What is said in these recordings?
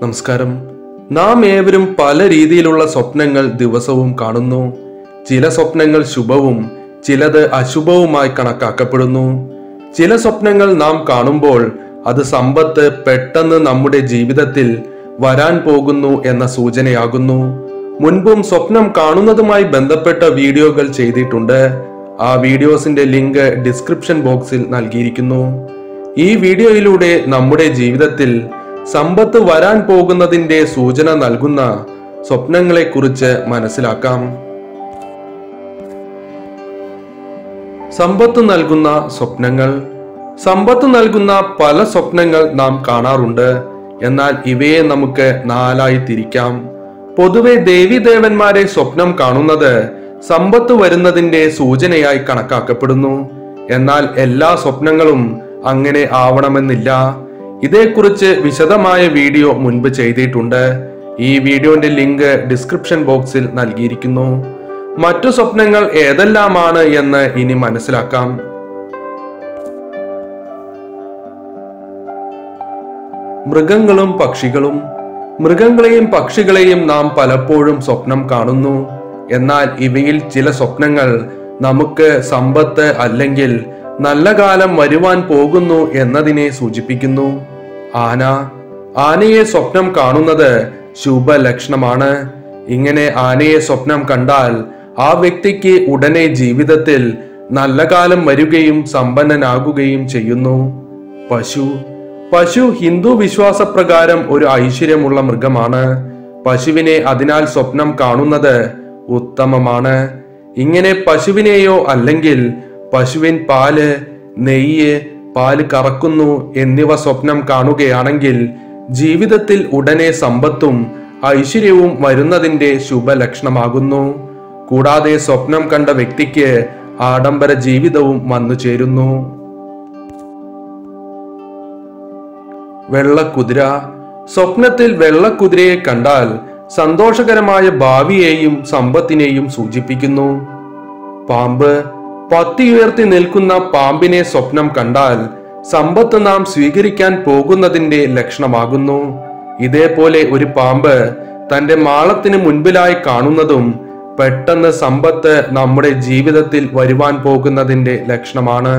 നമസ്കാരം നാം ഏവരും പല രീതിയിലുള്ള സ്വപ്നങ്ങൾ ദിവസവും കാണുന്നു ചില സ്വപ്നങ്ങൾ ശുഭവും ചിലത് അശുഭവുമായി കണക്കാക്കപ്പെടുന്നു ചില സ്വപ്നങ്ങൾ നാം കാണുമ്പോൾ അത് സമ്പത്ത് പെട്ടെന്ന് നമ്മുടെ ജീവിതത്തിൽ വരാൻ പോകുന്നു എന്ന സൂചനയാകുന്നു മുൻപും സ്വപ്നം കാണുന്നതുമായി ബന്ധപ്പെട്ട വീഡിയോകൾ ചെയ്തിട്ടുണ്ട് ആ വീഡിയോസിന്റെ ലിങ്ക് ഡിസ്ക്രിപ്ഷൻ ബോക്സിൽ നൽകിയിരിക്കുന്നു ഈ വീഡിയോയിലൂടെ നമ്മുടെ ജീവിതത്തിൽ സമ്പത്ത് വരാൻ പോകുന്നതിന്റെ സൂചന നൽകുന്ന സ്വപ്നങ്ങളെക്കുറിച്ച് മനസ്സിലാക്കാം സമ്പത്ത് നൽകുന്ന സ്വപ്നങ്ങൾ സമ്പത്ത് നൽകുന്ന പല സ്വപ്നങ്ങൾ നാം കാണാറുണ്ട് എന്നാൽ ഇവയെ നമുക്ക് നാലായി തിരിക്കാം പൊതുവെ ദേവീദേവന്മാരെ സ്വപ്നം കാണുന്നത് സമ്പത്ത് വരുന്നതിന്റെ സൂചനയായി കണക്കാക്കപ്പെടുന്നു എന്നാൽ എല്ലാ സ്വപ്നങ്ങളും അങ്ങനെ ആവണമെന്നില്ല ഇതേക്കുറിച്ച് വിശദമായ വീഡിയോ മുൻപ് ചെയ്തിട്ടുണ്ട് ഈ വീഡിയോന്റെ ലിങ്ക് ഡിസ്ക്രിപ്ഷൻ ബോക്സിൽ നൽകിയിരിക്കുന്നു മറ്റു സ്വപ്നങ്ങൾ ഏതെല്ലാമാണ് എന്ന് ഇനി മനസ്സിലാക്കാം മൃഗങ്ങളും പക്ഷികളും മൃഗങ്ങളെയും പക്ഷികളെയും നാം പലപ്പോഴും സ്വപ്നം കാണുന്നു എന്നാൽ ഇവയിൽ ചില സ്വപ്നങ്ങൾ നമുക്ക് സമ്പത്ത് അല്ലെങ്കിൽ നല്ല കാലം വരുവാൻ പോകുന്നു എന്നതിനെ സൂചിപ്പിക്കുന്നു ആന ആനയെ സ്വപ്നം കാണുന്നത് ശുഭലക്ഷണമാണ് ഇങ്ങനെ ആനയെ സ്വപ്നം കണ്ടാൽ ആ വ്യക്തിക്ക് ഉടനെ ജീവിതത്തിൽ നല്ല കാലം വരികയും സമ്പന്നനാകുകയും ചെയ്യുന്നു പശു പശു ഹിന്ദു വിശ്വാസപ്രകാരം ഒരു ഐശ്വര്യമുള്ള മൃഗമാണ് പശുവിനെ അതിനാൽ സ്വപ്നം കാണുന്നത് ഉത്തമമാണ് ഇങ്ങനെ പശുവിനെയോ അല്ലെങ്കിൽ പശുവിൻ പാല് നെയ്യ് പാല് കറക്കുന്നു എന്നിവ സ്വപ്നം കാണുകയാണെങ്കിൽ ജീവിതത്തിൽ ഉടനെ സമ്പത്തും ഐശ്വര്യവും വരുന്നതിന്റെ ശുഭലക്ഷണമാകുന്നു കൂടാതെ സ്വപ്നം കണ്ട വ്യക്തിക്ക് ആഡംബര ജീവിതവും വന്നു ചേരുന്നു വെള്ളക്കുതിര സ്വപ്നത്തിൽ വെള്ളക്കുതിരയെ കണ്ടാൽ സന്തോഷകരമായ ഭാവിയെയും സമ്പത്തിനെയും സൂചിപ്പിക്കുന്നു പാമ്പ് പത്തിയുയർത്തി നിൽക്കുന്ന പാമ്പിനെ സ്വപ്നം കണ്ടാൽ സമ്പത്ത് നാം സ്വീകരിക്കാൻ പോകുന്നതിന്റെ ലക്ഷണമാകുന്നു ഇതേപോലെ ഒരു പാമ്പ് തന്റെ മാളത്തിന് മുൻപിലായി കാണുന്നതും പെട്ടെന്ന് സമ്പത്ത് നമ്മുടെ ജീവിതത്തിൽ വരുവാൻ പോകുന്നതിന്റെ ലക്ഷണമാണ്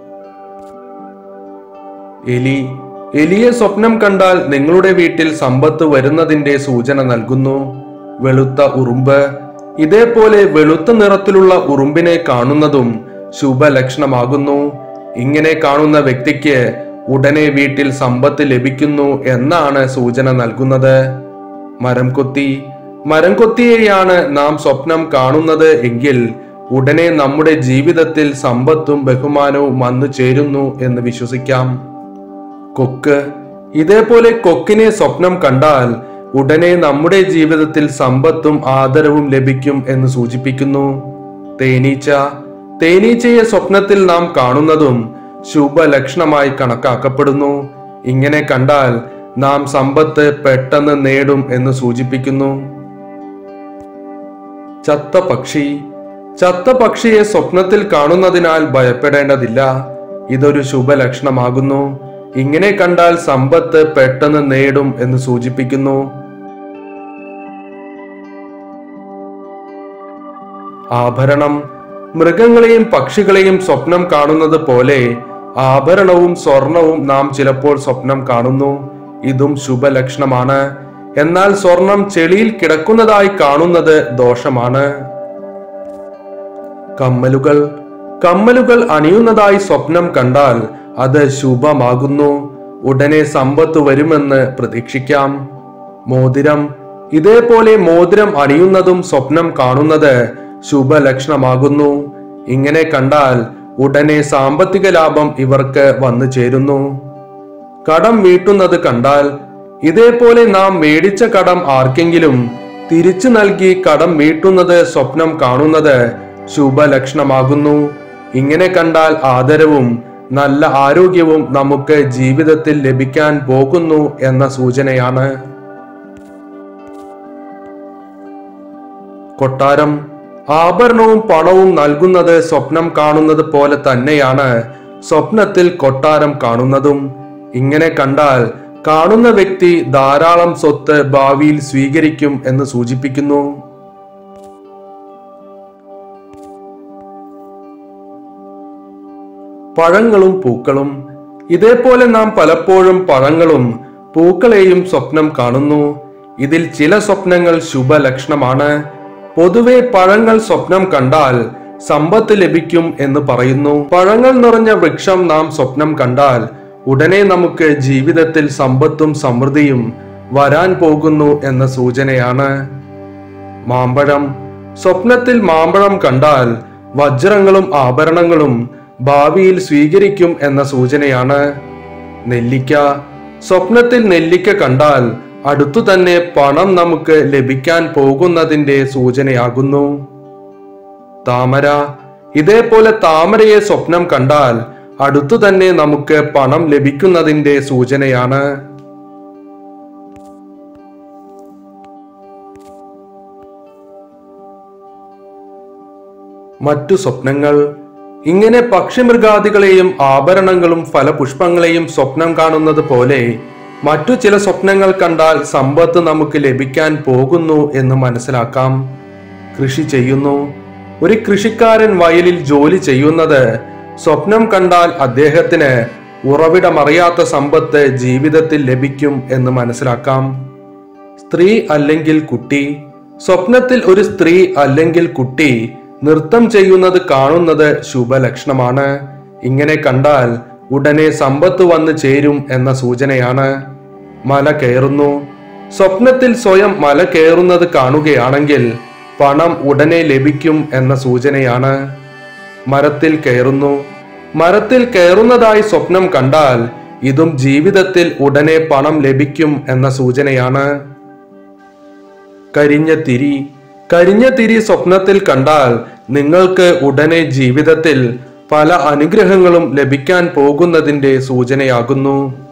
എലി എലിയെ സ്വപ്നം കണ്ടാൽ നിങ്ങളുടെ വീട്ടിൽ സമ്പത്ത് വരുന്നതിന്റെ സൂചന നൽകുന്നു വെളുത്ത ഉറുമ്പ് ഇതേപോലെ വെളുത്ത നിറത്തിലുള്ള ഉറുമ്പിനെ കാണുന്നതും ശുഭലക്ഷണമാകുന്നു ഇങ്ങനെ കാണുന്ന വ്യക്തിക്ക് ഉടനെ വീട്ടിൽ സമ്പത്ത് ലഭിക്കുന്നു എന്നാണ് സൂചന നൽകുന്നത് മരം കൊത്തി മരം കൊത്തിയെയാണ് നാം സ്വപ്നം കാണുന്നത് എങ്കിൽ ഉടനെ നമ്മുടെ ജീവിതത്തിൽ സമ്പത്തും ബഹുമാനവും വന്നു ചേരുന്നു എന്ന് വിശ്വസിക്കാം കൊക്ക് ഇതേപോലെ കൊക്കിനെ സ്വപ്നം കണ്ടാൽ ഉടനെ നമ്മുടെ ജീവിതത്തിൽ സമ്പത്തും ആദരവും ലഭിക്കും എന്ന് സൂചിപ്പിക്കുന്നു തേനീച്ച തേനീച്ചയെ സ്വപ്നത്തിൽ നാം കാണുന്നതും ശുഭലക്ഷണമായി കണക്കാക്കപ്പെടുന്നു ഇങ്ങനെ കണ്ടാൽ നാം സമ്പത്ത് പെട്ടെന്ന് നേടും എന്ന് സൂചിപ്പിക്കുന്നു ചത്ത പക്ഷി ചത്ത പക്ഷിയെ സ്വപ്നത്തിൽ കാണുന്നതിനാൽ ഭയപ്പെടേണ്ടതില്ല ഇതൊരു ശുഭലക്ഷണമാകുന്നു ഇങ്ങനെ കണ്ടാൽ സമ്പത്ത് പെട്ടെന്ന് നേടും എന്ന് സൂചിപ്പിക്കുന്നു ആഭരണം മൃഗങ്ങളെയും പക്ഷികളെയും സ്വപ്നം കാണുന്നത് പോലെ ആഭരണവും സ്വർണവും നാം ചിലപ്പോൾ സ്വപ്നം കാണുന്നു ഇതും ശുഭലക്ഷണമാണ് എന്നാൽ സ്വർണം ചെളിയിൽ കിടക്കുന്നതായി കാണുന്നത് ദോഷമാണ് കമ്മലുകൾ കമ്മലുകൾ അണിയുന്നതായി സ്വപ്നം കണ്ടാൽ അത് ശുഭമാകുന്നു ഉടനെ സമ്പത്ത് വരുമെന്ന് പ്രതീക്ഷിക്കാം മോതിരം ഇതേപോലെ മോതിരം അണിയുന്നതും സ്വപ്നം കാണുന്നത് ശുഭലക്ഷണമാകുന്നു ഇങ്ങനെ കണ്ടാൽ ഉടനെ സാമ്പത്തിക ലാഭം ഇവർക്ക് വന്നു ചേരുന്നു കടം വീട്ടുന്നത് കണ്ടാൽ ഇതേപോലെ നാം മേടിച്ച കടം ആർക്കെങ്കിലും തിരിച്ചു നൽകി കടം വീട്ടുന്നത് സ്വപ്നം കാണുന്നത് ശുഭലക്ഷണമാകുന്നു ഇങ്ങനെ കണ്ടാൽ ആദരവും നല്ല ആരോഗ്യവും നമുക്ക് ജീവിതത്തിൽ ലഭിക്കാൻ പോകുന്നു എന്ന സൂചനയാണ് കൊട്ടാരം ആഭരണവും പണവും നൽകുന്നത് സ്വപ്നം കാണുന്നത് പോലെ തന്നെയാണ് സ്വപ്നത്തിൽ കൊട്ടാരം കാണുന്നതും ഇങ്ങനെ കണ്ടാൽ കാണുന്ന വ്യക്തി ധാരാളം സ്വത്ത് ഭാവിയിൽ സ്വീകരിക്കും എന്ന് സൂചിപ്പിക്കുന്നു പഴങ്ങളും പൂക്കളും ഇതേപോലെ നാം പലപ്പോഴും പഴങ്ങളും പൂക്കളെയും സ്വപ്നം കാണുന്നു ഇതിൽ ചില സ്വപ്നങ്ങൾ ശുഭലക്ഷണമാണ് പൊതുവെ പഴങ്ങൾ സ്വപ്നം കണ്ടാൽ സമ്പത്ത് ലഭിക്കും എന്ന് പറയുന്നു പഴങ്ങൾ നിറഞ്ഞ വൃക്ഷം നാം സ്വപ്നം കണ്ടാൽ ഉടനെ നമുക്ക് ജീവിതത്തിൽ സമ്പത്തും സമൃദ്ധിയും വരാൻ പോകുന്നു എന്ന സൂചനയാണ് മാമ്പഴം സ്വപ്നത്തിൽ മാമ്പഴം കണ്ടാൽ വജ്രങ്ങളും ആഭരണങ്ങളും ഭാവിയിൽ സ്വീകരിക്കും എന്ന സൂചനയാണ് നെല്ലിക്ക സ്വപ്നത്തിൽ നെല്ലിക്ക കണ്ടാൽ അടുത്തു തന്നെ പണം നമുക്ക് ലഭിക്കാൻ പോകുന്നതിന്റെ സൂചനയാകുന്നു താമര ഇതേപോലെ താമരയെ സ്വപ്നം കണ്ടാൽ അടുത്തു തന്നെ നമുക്ക് പണം ലഭിക്കുന്നതിന്റെ സൂചനയാണ് മറ്റു സ്വപ്നങ്ങൾ ഇങ്ങനെ പക്ഷിമൃഗാദികളെയും ആഭരണങ്ങളും ഫലപുഷ്പങ്ങളെയും സ്വപ്നം കാണുന്നത് പോലെ മറ്റു ചില സ്വപ്നങ്ങൾ കണ്ടാൽ സമ്പത്ത് നമുക്ക് ലഭിക്കാൻ പോകുന്നു എന്ന് മനസ്സിലാക്കാം കൃഷി ചെയ്യുന്നു ഒരു കൃഷിക്കാരൻ വയലിൽ ജോലി ചെയ്യുന്നത് സ്വപ്നം കണ്ടാൽ അദ്ദേഹത്തിന് ഉറവിടമറിയാത്ത സമ്പത്ത് ജീവിതത്തിൽ ലഭിക്കും എന്ന് മനസ്സിലാക്കാം സ്ത്രീ അല്ലെങ്കിൽ കുട്ടി സ്വപ്നത്തിൽ ഒരു സ്ത്രീ അല്ലെങ്കിൽ കുട്ടി നൃത്തം ചെയ്യുന്നത് കാണുന്നത് ശുഭലക്ഷണമാണ് ഇങ്ങനെ കണ്ടാൽ ഉടനെ സമ്പത്ത് വന്നു ചേരും എന്ന സൂചനയാണ് മല കയറുന്നു സ്വപ്നത്തിൽ സ്വയം മല കയറുന്നത് കാണുകയാണെങ്കിൽ പണം ഉടനെ ലഭിക്കും എന്ന സൂചനയാണ് മരത്തിൽ കയറുന്നു മരത്തിൽ കയറുന്നതായി സ്വപ്നം കണ്ടാൽ ഇതും ജീവിതത്തിൽ ഉടനെ പണം ലഭിക്കും എന്ന സൂചനയാണ് കരിഞ്ഞ തിരി കരിഞ്ഞ തിരി സ്വപ്നത്തിൽ കണ്ടാൽ നിങ്ങൾക്ക് ഉടനെ ജീവിതത്തിൽ പല അനുഗ്രഹങ്ങളും ലഭിക്കാൻ പോകുന്നതിന്റെ സൂചനയാകുന്നു